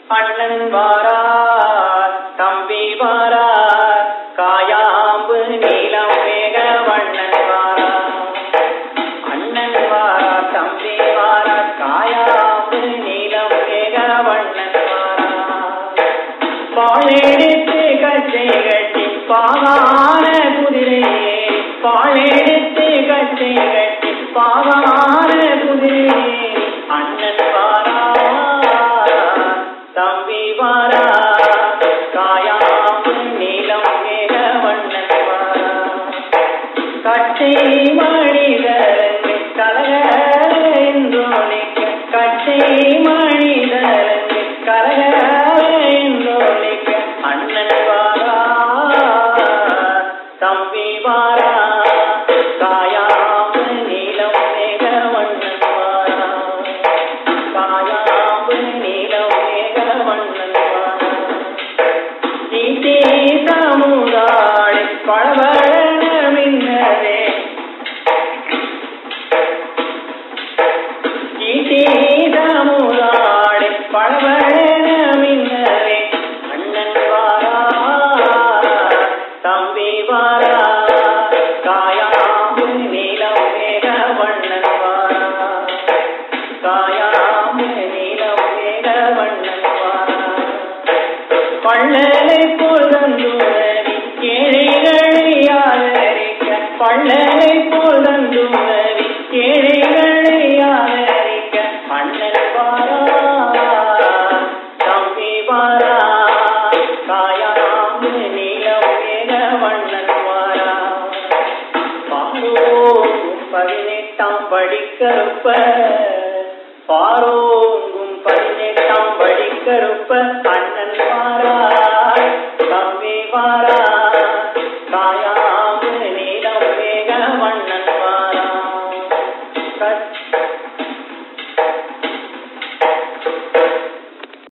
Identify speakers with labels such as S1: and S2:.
S1: அண்ணன் வாரார் தம்பி வாரார் காயாம்பு நீலம் வேக வண்ணன் வாரார் அண்ணன் வாரார் தம்பி வாரார் காயாம்பு நீலம் வேக வண்ணன் வாரார் பாழெடுத்து கச்சை கட்டி பாவான குதிரையே பாழெடுத்து கச்சை கட்டி பாவான குதிரையே அண்ணன் வாரா தம்பி வாரா காயாம்பு நீலம் மேக வண்ணன் வாரா கட்டை மனிதரங்கு கலகலென்றோலிக்க கட்டை மனிதரங்கு கலகலென்றோலிக்க அண்ணன் வாரா தம்பி வாரா காயாம்பு நீலம் மேக வண்ணன் வாரா காயாம்பு நீலம் மேக வண்ணன் வாரா நீதி சமுதாய் பழவழன மின்னரே நீதி சமுதாய் பழவழன மின்னரே அண்ணன் வாரா தம்பி வாரா காயாம்பு நீலம் மேக வண்ணன் வாரா காயாம்பு நீலம் மேக வண்ணன் வாரா பள்ளலை போதந்துவரி ஏழைகளை ஆதரிக்க பள்ளலை போதந்துவரி ஏழைகளை ஆதரிக்க அண்ணன் வாரா தம்பி வாரா காயாம்பு நீலம் மேக வண்ணன் வாரா பாரோங்கும் பதினெட்டாம் படிக்கருப்ப பாரோங்கும் பதினெட்டாம் படிக்கருப்ப அண்ணன் வாரா தம்பி வாரா காயாம்பு நீ